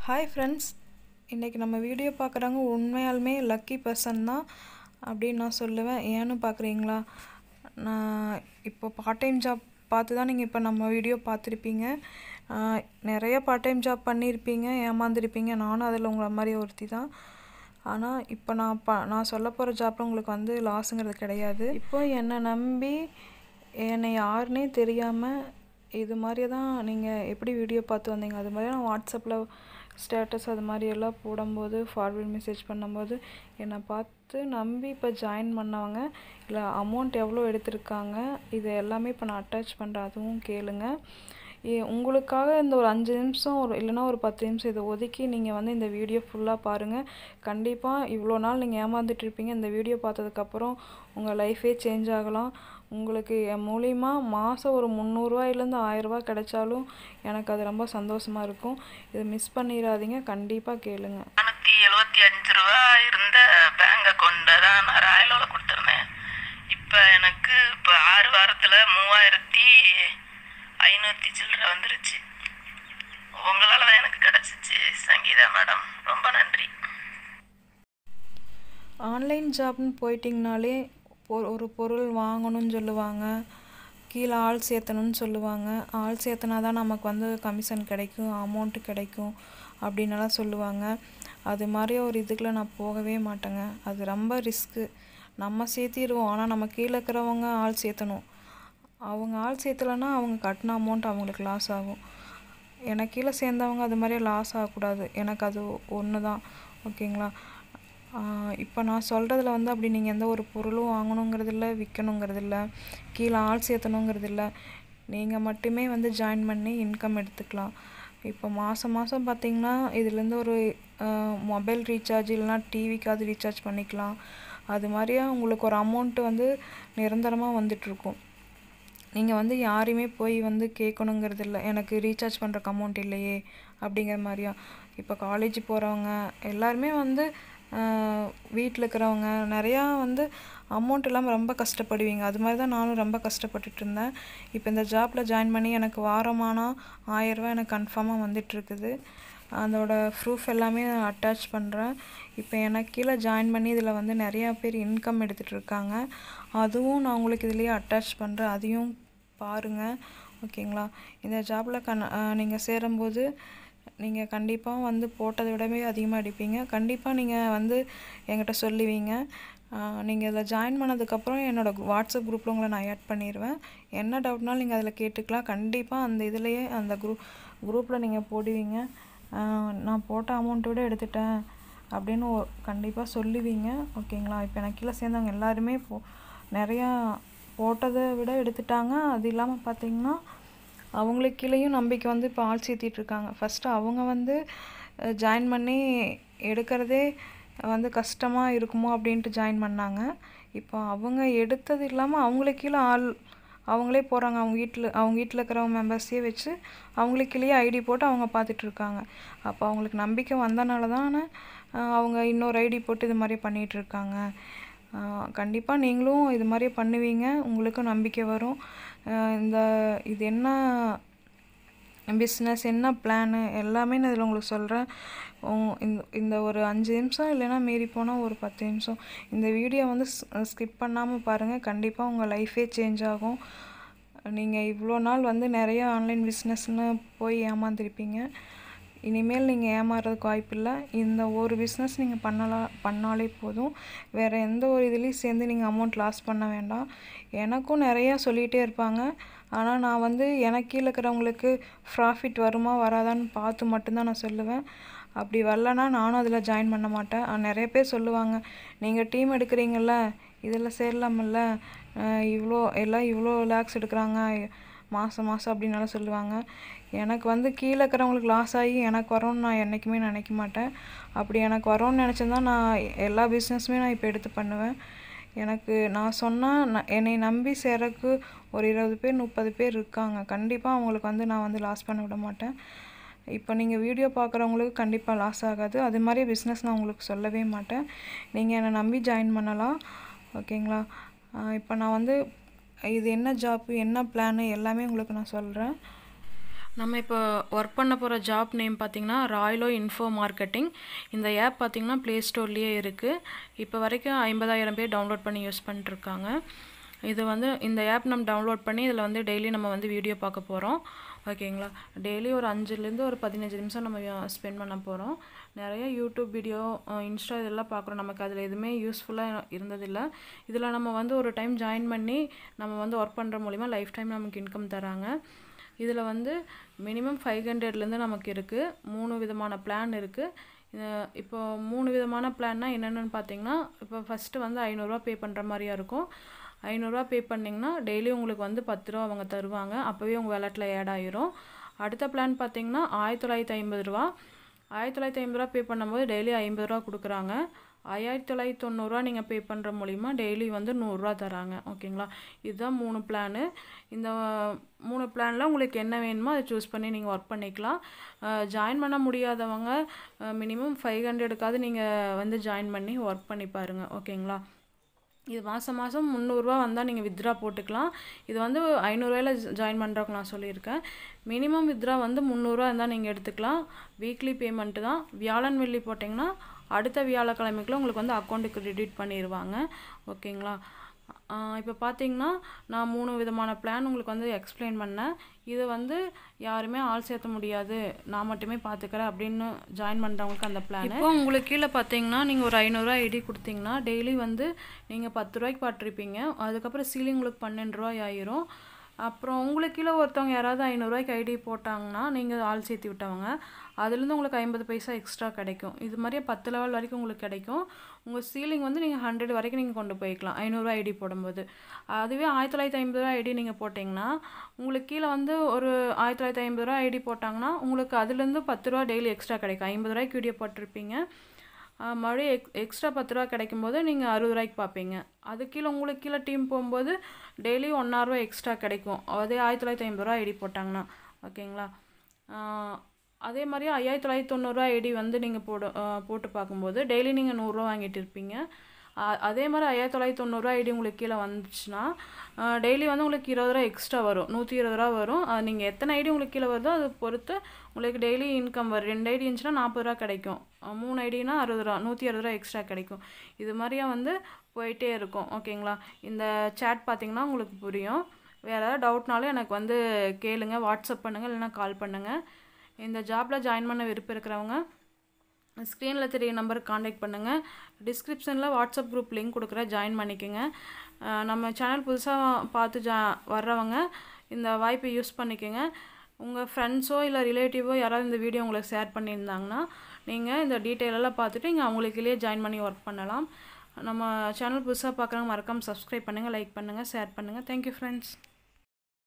hi friends இன்றைக்கி நம்ம video பார்க்குறவங்க உண்மையாலுமே லக்கி பர்சன் தான் அப்படின்னு நான் சொல்லுவேன் ஏன்னு பார்க்குறீங்களா நான் இப்போ பார்ட் டைம் ஜாப் பார்த்து தான் நீங்கள் இப்போ நம்ம வீடியோ பார்த்துருப்பீங்க ஆஹ் நிறைய பார்ட் டைம் ஜாப் பண்ணியிருப்பீங்க ஏமாந்துருப்பீங்க நானும் அதில் உங்களை மாதிரி ஒருத்தி தான் ஆனால் இப்போ நான் ப நான் சொல்ல போகிற ஜாப்பில் உங்களுக்கு வந்து லாஸுங்கிறது கிடையாது இப்போ என்னை நம்பி என்னை யாருன்னே தெரியாமல் இது மாதிரி தான் நீங்கள் எப்படி வீடியோ பார்த்து வந்தீங்க அது மாதிரி நான் வாட்ஸ்அப்பில் ஸ்டேட்டஸ் அது மாதிரி எல்லாம் போடும்போது ஃபார்வர்ட் மெசேஜ் பண்ணும்போது என்னை பார்த்து நம்பி இப்போ ஜாயின் பண்ணவங்க இல்லை அமௌண்ட் எவ்வளோ எடுத்திருக்காங்க இது எல்லாமே இப்போ நான் அட்டாச் பண்ணுறேன் அதுவும் கேளுங்க ஏ- உங்களுக்காக இந்த ஒரு அஞ்சு நிமிஷம் ஒரு இல்லைன்னா ஒரு பத்து நிமிஷம் இதை ஒதுக்கி நீங்கள் வந்து இந்த வீடியோ ஃபுல்லாக பாருங்கள் கண்டிப்பாக இவ்வளோ நாள் நீங்கள் ஏமாந்துட்டு இருப்பீங்க இந்த வீடியோ பார்த்ததுக்கப்புறம் உங்கள் லைஃபே சேஞ்ச் ஆகலாம் உங்களுக்கு என் மூலிமா மாதம் ஒரு முந்நூறுரூவாயிலேருந்து ஆயிரரூபா கிடைச்சாலும் எனக்கு அது ரொம்ப சந்தோஷமாக இருக்கும் இதை மிஸ் பண்ணிடாதீங்க கண்டிப்பாக கேளுங்க நானூற்றி எழுபத்தி அஞ்சு ரூபா இருந்த பேங்க் அக்கௌண்ட்டை தான் நான் ராயலோவில் கொடுத்துருந்தேன் இப்போ எனக்கு இப்போ ஆறு வாரத்தில் மூவாயிரத்தி ஐநூற்றி சில்லற வந்துருச்சு உங்களால் தான் எனக்கு கிடச்சிச்சு சங்கீதா மேடம் ரொம்ப நன்றி ஆன்லைன் ஜாப்னு போயிட்டிங்கனாலே ஒரு ஒரு பொருள் வாங்கணும்னு சொல்லுவாங்க கீழே ஆள் சேர்த்தணும்னு சொல்லுவாங்க ஆள் சேர்த்தனா தான் நமக்கு வந்து கமிஷன் கிடைக்கும் அமௌண்ட்டு கிடைக்கும் அப்படின்னலாம் சொல்லுவாங்க அது மாதிரி ஒரு இதுக்குள்ள நான் போகவே மாட்டேங்க அது ரொம்ப ரிஸ்க்கு நம்ம சேர்த்திடுவோம் ஆனால் நம்ம கீழே இருக்கிறவங்க ஆள் சேர்த்தணும் அவங்க ஆள் சேர்த்தலைன்னா அவங்க கட்டின அமௌண்ட் அவங்களுக்கு லாஸ் ஆகும் எனக்கு கீழே சேர்ந்தவங்க அது மாதிரி லாஸ் ஆகக்கூடாது எனக்கு அது ஒன்று தான் ஓகேங்களா இப்போ நான் சொல்கிறதுல வந்து அப்படி நீங்கள் எந்த ஒரு பொருளும் வாங்கணுங்கிறது இல்லை விற்கணுங்கிறது இல்லை கீழே ஆள் சேர்த்தணுங்கிறது இல்லை நீங்கள் மட்டுமே வந்து ஜாயின் பண்ணி இன்கம் எடுத்துக்கலாம் இப்போ மாதம் மாதம் பார்த்தீங்கன்னா இதுலேருந்து ஒரு மொபைல் ரீசார்ஜ் இல்லைனா டிவிக்காவது ரீசார்ஜ் பண்ணிக்கலாம் அது மாதிரியே உங்களுக்கு ஒரு அமௌண்ட்டு வந்து நிரந்தரமாக வந்துட்டுருக்கும் நீங்கள் வந்து யாரையுமே போய் வந்து கேட்கணுங்கிறது இல்லை எனக்கு ரீசார்ஜ் பண்ணுறக்கு அமௌண்ட் இல்லையே அப்படிங்கிற மாதிரியா இப்போ காலேஜ் போகிறவங்க எல்லாருமே வந்து வீட்டில் இருக்கிறவங்க நிறையா வந்து அமௌண்ட் இல்லாமல் ரொம்ப கஷ்டப்படுவீங்க அது மாதிரி தான் நானும் ரொம்ப கஷ்டப்பட்டுட்டு இருந்தேன் இப்போ இந்த ஜாப்பில் ஜாயின் பண்ணி எனக்கு வாரமானா ஆயரூவா எனக்கு கன்ஃபார்மாக வந்துட்டுருக்குது அதோட ப்ரூஃப் எல்லாமே நான் அட்டாச் பண்ணுறேன் இப்போ எனக்கு கீழே ஜாயின் பண்ணி இதில் வந்து நிறையா பேர் இன்கம் எடுத்துகிட்டு இருக்காங்க அதுவும் நான் உங்களுக்கு இதுலேயே அட்டாச் பண்ணுறேன் அதையும் பாருங்கள் ஓகேங்களா இந்த ஜாப்பில் கண் நீங்கள் சேரும்போது நீங்கள் கண்டிப்பாக வந்து போட்டதை விடவே அதிகமாக அடிப்பீங்க கண்டிப்பாக நீங்கள் வந்து என்கிட்ட சொல்லுவீங்க நீங்கள் இதில் ஜாயின் பண்ணதுக்கப்புறம் என்னோடய வாட்ஸ்அப் குரூப்பில் உங்களை நான் ஆட் பண்ணிடுவேன் என்ன டவுட்னாலும் நீங்கள் அதில் கேட்டுக்கலாம் கண்டிப்பாக அந்த இதுலேயே அந்த குரூப் குரூப்பில் நீங்கள் போடுவீங்க ஆஹ் நான் போட்ட அமௌண்ட்டை விட எடுத்துட்டேன் அப்படின்னு கண்டிப்பாக சொல்லுவீங்க ஓகேங்களா இப்போ எனக்கு கீழே சேர்ந்தவங்க எல்லாருமே போ நிறையா போட்டதை விட எடுத்துட்டாங்க அது இல்லாமல் பார்த்தீங்கன்னா அவங்களுக்கு கீழேயும் நம்பிக்கை வந்து இப்போ ஆள் சேர்த்திட்டு இருக்காங்க ஃபஸ்ட்டு அவங்க வந்து ஜாயின் பண்ணி எடுக்கிறதே வந்து கஷ்டமாக இருக்குமோ அப்படின்ட்டு ஜாயின் பண்ணாங்க இப்போ அவங்க எடுத்தது இல்லாமல் அவங்களுக்கு கீழே ஆள் அவங்களே போகிறாங்க அவங்க வீட்டில் அவங்க வீட்டில் இருக்கிறவங்க மெம்பர்ஸையே வச்சு அவங்களுக்கு கீழே ஐடி போட்டு அவங்க பார்த்துட்டு இருக்காங்க அப்போ அவங்களுக்கு நம்பிக்கை வந்தனால தானே அவங்க இன்னொரு ஐடி போட்டு இது மாதிரி பண்ணிகிட்டு இருக்காங்க கண்டிப்பாக நீங்களும் இது மாதிரி பண்ணுவீங்க உங்களுக்கும் நம்பிக்கை வரும் ஆஹ் இந்த இது என்ன பிஸ்னஸ் என்ன பிளானு எல்லாமே நான் இதில் உங்களுக்கு சொல்கிறேன் இந்த இந்த ஒரு அஞ்சு நிமிஷம் இல்லைன்னா மீறி போனால் ஒரு பத்து நிமிஷம் இந்த வீடியோ வந்து ஸ்கிப் பண்ணாமல் பாருங்கள் கண்டிப்பாக உங்கள் லைஃபே சேஞ்ச் ஆகும் நீங்கள் இவ்வளோ நாள் வந்து நிறைய ஆன்லைன் பிஸ்னஸ்னு போய் ஏமாந்துருப்பீங்க இனிமேல் நீங்கள் ஏமாறுறதுக்கு வாய்ப்பில்லை இந்த ஒரு பிஸ்னஸ் நீங்கள் பண்ணலாம் பண்ணாலே போதும் வேறு எந்த ஒரு இதுலேயும் சேர்ந்து நீங்கள் அமௌண்ட் லாஸ் பண்ண வேண்டாம் எனக்கும் நிறையா சொல்லிகிட்டே இருப்பாங்க ஆனால் நான் வந்து எனக்கு கீழே இருக்கிறவங்களுக்கு ப்ராஃபிட் வருமா வராதான்னு பார்த்து மட்டும்தான் நான் சொல்லுவேன் அப்படி வரலனா நானும் அதில் ஜாயின் பண்ண மாட்டேன் ஆனா, நிறைய பேர் சொல்லுவாங்க நீங்கள் டீம் எடுக்கிறீங்கல்ல இதில் சேரலாமில்ல அஹ் இவ்வளோ எல்லாம் இவ்வளோ லேக்ஸ் எடுக்கிறாங்க மாதம் மாதம் அப்படின்னாலும் சொல்லுவாங்க எனக்கு வந்து கீழே இருக்கிறவங்களுக்கு லாஸ் ஆகி எனக்கு வரும்னு நான் என்றைக்குமே நினைக்க மாட்டேன் அப்படி எனக்கு வரும்னு நினச்சிருந்தா நான் எல்லா பிஸ்னஸுமே நான் இப்போ எடுத்து பண்ணுவேன் எனக்கு நான் சொன்னால் நான் என்னை நம்பி சேரக்கு ஒரு இருபது பேர் முப்பது பேர் இருக்காங்க கண்டிப்பாக அவங்களுக்கு வந்து நான் வந்து லாஸ் பண்ண விட மாட்டேன் இப்போ நீங்கள் வீடியோ பார்க்குறவங்களுக்கு கண்டிப்பாக லாஸ் ஆகாது அது மாதிரி பிஸ்னஸ் நான் உங்களுக்கு சொல்லவே மாட்டேன் நீங்கள் என்னை நம்பி ஜாயின் பண்ணலாம் ஓகேங்களா ஆஹ் இப்போ நான் வந்து இது என்ன ஜாப்பு என்ன பிளானு எல்லாமே உங்களுக்கு நான் சொல்கிறேன் நம்ம இப்போ ஒர்க் பண்ண போகிற ஜாப் நேம் பார்த்தீங்கன்னா ராயலோ இன்ஃபோ மார்க்கெட்டிங் இந்த ஆப் பார்த்தீங்கன்னா ப்ளே ஸ்டோர்லேயே இருக்குது இப்போ வரைக்கும் ஐம்பதாயிரம் பேர் டவுன்லோட் பண்ணி யூஸ் பண்ணிட்டுருக்காங்க இது வந்து இந்த ஆப் நம்ம டவுன்லோட் பண்ணி இதில் வந்து டெய்லி நம்ம வந்து வீடியோ பார்க்க போகிறோம் ஓகேங்களா டெய்லி ஒரு அஞ்சுலேருந்து ஒரு பதினஞ்சு நிமிஷம் நம்ம ஸ்பெண்ட் பண்ண போகிறோம் நிறைய யூடியூப் வீடியோ இன்ஸ்டா இதெல்லாம் பார்க்குறோம் நமக்கு அதில் எதுவுமே யூஸ்ஃபுல்லாக இருந்ததில்லை இதில் நம்ம வந்து ஒரு டைம் ஜாயின் பண்ணி நம்ம வந்து ஒர்க் பண்ணுற மூலிமா லைஃப் டைம் நமக்கு இன்கம் தராங்க இதில் வந்து மினிமம் ஃபைவ் ஹண்ட்ரட்லேருந்து நமக்கு இருக்குது மூணு விதமான பிளான் இருக்குது இப்போ மூணு விதமான பிளான்னா என்னென்னு பார்த்தீங்கன்னா இப்போ ஃபஸ்ட்டு வந்து ஐநூறுரூவா பே பண்ணுற மாதிரியா இருக்கும் ஐநூறுரூவா பே பண்ணிங்கன்னா டெய்லி உங்களுக்கு வந்து பத்து ரூபா அவங்க தருவாங்க அப்போவே உங்கள் வேலெட்டில் ஆட் ஆயிரும் அடுத்த பிளான் பார்த்தீங்கன்னா ஆயிரத்தி தொள்ளாயிரத்தி ஐம்பது ரூபா ஆயிரத்தி தொள்ளாயிரத்தி ஐம்பது ரூபா பே பண்ணும்போது டெய்லி ஐம்பது ரூபா கொடுக்குறாங்க ஐயாயிரத்தி தொள்ளாயிரத்தி தொண்ணூறுரூவா நீங்கள் பே பண்ணுற மூலிமா டெய்லி வந்து நூறுரூவா தராங்க ஓகேங்களா இதுதான் மூணு பிளானு இந்த மூணு பிளானில் உங்களுக்கு என்ன வேணுமோ அதை சூஸ் பண்ணி நீங்கள் ஒர்க் பண்ணிக்கலாம் ஜாயின் பண்ண முடியாதவங்க மினிமம் ஃபைவ் ஹண்ட்ரடுக்காவது நீங்கள் வந்து ஜாயின் பண்ணி ஒர்க் பண்ணி பாருங்கள் ஓகேங்களா இது மாதம் மாதம் முந்நூறுரூவா வந்தால் நீங்கள் வித்ரா போட்டுக்கலாம் இது வந்து ஐநூறுரூவாயில் ஜாயின் பண்ணுறக்கு நான் சொல்லியிருக்கேன் மினிமம் வித்ரா வந்து முந்நூறுரூவா இருந்தால் நீங்கள் எடுத்துக்கலாம் வீக்லி பேமெண்ட்டு தான் வியாழன் வெள்ளி போட்டிங்கன்னா அடுத்த வியாழக்கிழமைக்குள்ள உங்களுக்கு வந்து அக்கௌண்ட்டுக்கு கிரெடிட் பண்ணிடுவாங்க ஓகேங்களா இப்போ பார்த்தீங்கன்னா நான் மூணு விதமான பிளான் உங்களுக்கு வந்து எக்ஸ்பிளைன் பண்ணேன் இது வந்து யாருமே ஆள் சேர்த்த முடியாது நான் மட்டுமே பார்த்துக்கிறேன் அப்படின்னு ஜாயின் பண்ணுறவங்களுக்கு அந்த பிளான் இப்போ உங்களுக்கு கீழே பார்த்தீங்கன்னா நீங்கள் ஒரு ஐநூறுரூவா ஐடி கொடுத்தீங்கன்னா டெய்லி வந்து நீங்கள் பத்து ரூபாய்க்கு பாட்டிருப்பீங்க அதுக்கப்புறம் சீலிங் உங்களுக்கு பன்னெண்டு ரூபாய் ஆயிரும் அப்புறம் உங்களுக்கு கீழே ஒருத்தவங்க யாராவது ஐநூறுரூவாய்க்கு ஐடி போட்டாங்கன்னா நீங்கள் ஆள் சேர்த்து விட்டவங்க அதுலேருந்து உங்களுக்கு ஐம்பது பைசா எக்ஸ்ட்ரா கிடைக்கும் இது மாதிரியே பத்து லெவல் வரைக்கும் உங்களுக்கு கிடைக்கும் உங்கள் சீலிங் வந்து நீங்கள் ஹண்ட்ரட் வரைக்கும் நீங்கள் கொண்டு போய்க்கலாம் ஐநூறுரூவா ஐடி போடும்போது அதுவே ஆயிரத்தி தொள்ளாயிரத்தி ஐம்பது ரூபா ஐடி நீங்கள் போட்டிங்கன்னா உங்களுக்கு கீழே வந்து ஒரு ஆயிரத்தி தொள்ளாயிரத்தி ஐம்பது ரூபா ஐடி போட்டாங்கன்னா உங்களுக்கு அதுலேருந்து பத்து ரூபா டெய்லி எக்ஸ்ட்ரா கிடைக்கும் ஐம்பது ரூபாய்க்கு வீடியோ போட்டிருப்பீங்க மறுபடியும் எக் எக்ஸ்ட்ரா பத்து ரூபா கிடைக்கும் போது நீங்கள் அறுபது ரூபாய்க்கு பார்ப்பீங்க அது கீழே உங்களுக்கு கீழே டீம் போகும்போது டெய்லி ஒன்றாயிரரூவா எக்ஸ்ட்ரா கிடைக்கும் அதே ஆயிரத்தி தொள்ளாயிரத்தி ஐம்பது ரூபா ஐடி போட்டாங்கன்னா ஓகேங்களா அதே மாதிரி ஐயாயிரத்தி தொள்ளாயிரத்தி தொண்ணூறுரூவா ஐடி வந்து நீங்கள் போடு போட்டு பார்க்கும்போது டெய்லி நீங்கள் நூறுரூவா வாங்கிட்டு இருப்பீங்க அதே மாதிரி ஐயாயிரத்தி தொள்ளாயிரத்தி தொண்ணூறுரூவா ஐடி உங்களுக்கு கீழே வந்துச்சுன்னா டெய்லி வந்து உங்களுக்கு இருபது ரூபா எக்ஸ்ட்ரா வரும் நூற்றி இருபது ரூபா வரும் நீங்கள் எத்தனை ஐடி உங்களுக்கு கீழே வருதோ அதை பொறுத்து உங்களுக்கு டெய்லி இன்கம் வரும் ரெண்டு ஐடி இருந்துச்சுன்னா நாற்பது ரூபா கிடைக்கும் மூணு ஐடினா அறுபது ரூபா நூற்றி அறுபது ரூபா எக்ஸ்ட்ரா கிடைக்கும் இது மாதிரியா வந்து போயிட்டே இருக்கும் ஓகேங்களா இந்த சேட் பார்த்தீங்கன்னா உங்களுக்கு புரியும் வேறு ஏதாவது டவுட்னாலும் எனக்கு வந்து கேளுங்க வாட்ஸ்அப் பண்ணுங்கள் இல்லைனா கால் பண்ணுங்கள் இந்த ஜாப்பில் ஜாயின் பண்ண விருப்பம் இருக்கிறவங்க ஸ்க்ரீனில் தெரிய நம்பருக்கு காண்டாக்ட் பண்ணுங்கள் டிஸ்கிரிப்ஷனில் வாட்ஸ்அப் குரூப் லிங்க் கொடுக்குற ஜாயின் பண்ணிக்கோங்க நம்ம சேனல் புதுசாக பார்த்து ஜா வர்றவங்க இந்த வாய்ப்பை யூஸ் பண்ணிக்கோங்க உங்கள் ஃப்ரெண்ட்ஸோ இல்லை ரிலேட்டிவோ யாராவது இந்த வீடியோ உங்களுக்கு ஷேர் பண்ணியிருந்தாங்கன்னா நீங்கள் இந்த டீட்டெயிலெல்லாம் பார்த்துட்டு இங்கே அவங்களுக்குள்ளேயே ஜாயின் பண்ணி ஒர்க் பண்ணலாம் நம்ம சேனல் புதுசாக பார்க்குறவங்க மறக்காமல் சப்ஸ்கிரைப் பண்ணுங்கள் லைக் பண்ணுங்கள் ஷேர் பண்ணுங்கள் தேங்க்யூ ஃப்ரெண்ட்ஸ்